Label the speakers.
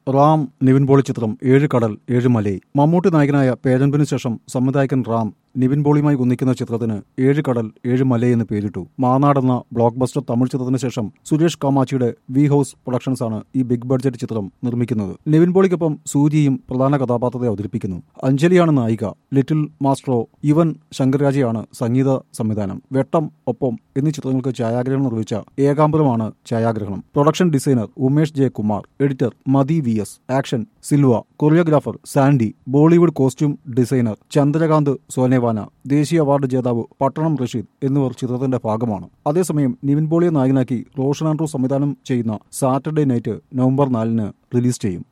Speaker 1: Ram Nivin poly ചിത്രം ഏഴ് കടൽ ഏഴ് മലൈ മമ്മൂട്ടി നായകനായ പേരൻപിന് ശേഷം സംവിധായകൻ റാം നിവിൻ പോളിയുമായി ഒന്നിക്കുന്ന ചിത്രത്തിന് ഏഴ് കടൽ ഏഴ് മല എന്ന് പേരിട്ടു മാനാട് എന്ന ബ്ലോക്ക് ബസ്റ്റർ തമിഴ് ചിത്രത്തിന് ശേഷം സുരേഷ് കാമാച്ചിയുടെ വി ഹൗസ് പ്രൊഡക്ഷൻസ് ആണ് ഈ ബിഗ് ബഡ്ജറ്റ് ചിത്രം നിർമ്മിക്കുന്നത് നിവിൻ പോളിക്കൊപ്പം സൂര്യയും പ്രധാന കഥാപാത്രത്തെ അവതരിപ്പിക്കുന്നു അഞ്ജലിയാണ് നായിക ലിറ്റിൽ മാസ്ട്രോ യുവൻ ശങ്കർരാജയാണ് സംഗീത സംവിധാനം വെട്ടം ഒപ്പം എന്നീ ചിത്രങ്ങൾക്ക് ഛായാഗ്രഹണം നിർവഹിച്ച ഏകാംബരമാണ് ഛായാഗ്രഹണം production designer Umesh J Kumar editor Mathi V S action Silva choreographer Sandy Bollywood costume designer Chandrakant Sonawane ദേശീയ അവാർഡ് ജേതാവ് പട്ടണം റഷീദ് എന്നിവർ ചിത്രത്തിന്റെ ഭാഗമാണ് അതേസമയം നിവിൻ പോളിയെ നായകനാക്കി റോഷൻ ആൻഡ്രൂ സംവിധാനം ചെയ്യുന്ന സാറ്റർഡേ നൈറ്റ് നവംബർ നാലിന് റിലീസ് ചെയ്യും